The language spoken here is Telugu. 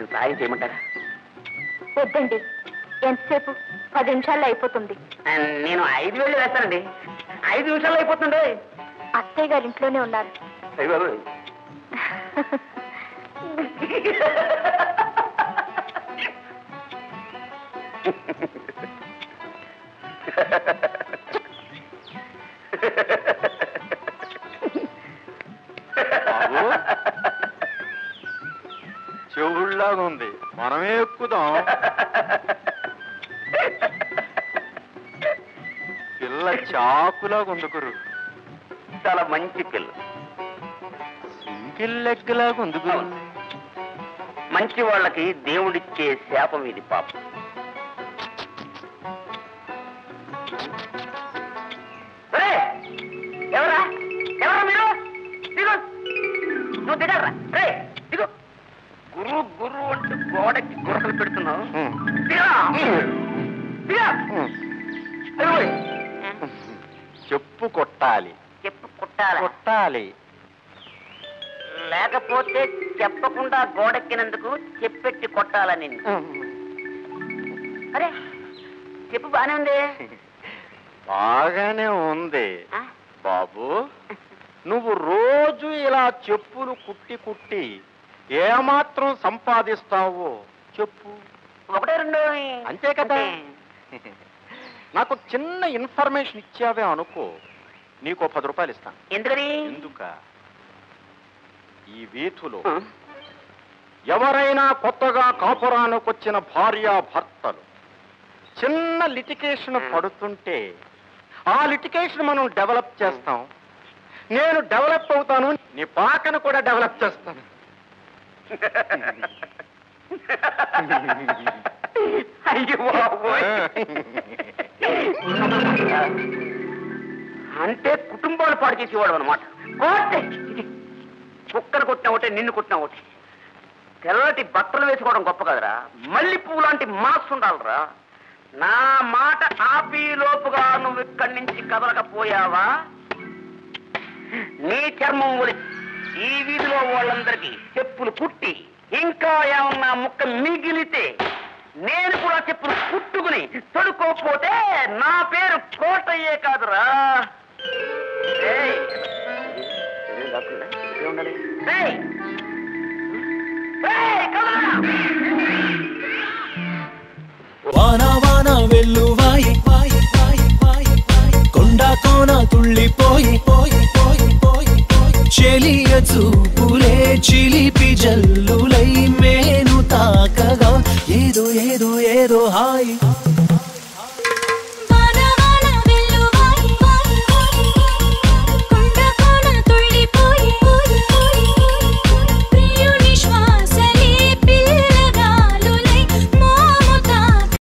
కొంచెం సాయం చేయమంటారా వద్దండి ఎంతసేపు పది నిమిషాల్లో అయిపోతుంది ఆ, నేను ఐదు వేలు వేస్తానండి ఐదు నిమిషాల్లో అయిపోతుంది అత్తయ్య గారు ఇంట్లోనే ఉన్నారు అయ్య బాబోయ్. బాబు చెవుల్లాగా ఉంది మనమే ఎక్కుదాం పిల్ల చాకులాగా ఉంది గురు చాలా మంచి పిల్ల సింగిల్ లెగ్ లాగా ఉంది గురు మంచి వాళ్ళకి దేవుడిచ్చే శాపం ఇది పాపం ఒరేయ్, ఎవరా ఎవరా మీరు దిగు నువ్వు దిగరా రే దిగు గురు గురు అంటూ గోడకి గురకలు పెడుతున్నావు హ్మ్. దిగా దిగా హ్మ్. అదిగోయ్. చెప్పు కొట్టాలి చెప్పు కుట్టాల కొట్టాలి లేకపోతే చెప్పకుండా గోడెక్కినందుకు చెప్పెట్టి కొట్టాలని అరే చెప్పు బానే ఉంది బాగానే ఉంది ఆ? బాబు నువ్వు రోజు ఇలా చెప్పులు కుట్టి కుట్టి ఏమాత్రం సంపాదిస్తావో చెప్పు ఒకటే రెండు అంతే కదా అంతే. నాకు ఒక చిన్న ఇన్ఫర్మేషన్ ఇచ్చావే అనుకో నీకు ఓ పది రూపాయలు ఇస్తాను ఎందుకని ఎందుక ఈ వీధులో ఆ? ఎవరైనా కొత్తగా కాపురానికి వచ్చిన భార్య భర్తలు చిన్న లిటికేషన్ పడుతుంటే ఆ లిటికేషన్ మనం డెవలప్ చేస్తాం నేను డెవలప్ అవుతాను నీ పాకను కూడా డెవలప్ చేస్తాను అయ్యో బాబోయ్. అంటే కుటుంబాలు పాడు చేసేవాడు అనమాట కుక్కను కొట్టిన ఒకటే నిన్ను కొట్టిన ఒకటి తెల్లటి బట్టలు వేసుకోవడం గొప్ప కదరా మళ్ళీ పువ్వు లాంటి మనస్సు ఉండాలిరా నా మాట ఆపి లోపుగా నువ్వు ఇక్కడి నుంచి కదలకపోయావా నీ చర్మం ఒలి ఈ వీధిలో వాళ్ళందరికీ చెప్పులు కుట్టి ఇంకా ఏమన్నా ముక్క మిగిలితే నేను కూడా చెప్పులు కుట్టుకుని తొడుకోకపోతే నా పేరు కోటయ్యే కాదురా ఏయ్! ఏం కాకుండా ఇక్కడే ఉండాలి. ఏయ్! ఏయ్, కదలరా! వాన వాన వెల్లువాయి వాయి వాయి వాయి వాయి కొండ కోన తుళ్ళిపోయి పోయి పోయి పోయి పోయి చెలియ చూపులే చిలిపి జల్లులై మేను తాకగా ఏదో ఏదో ఏదో హాయి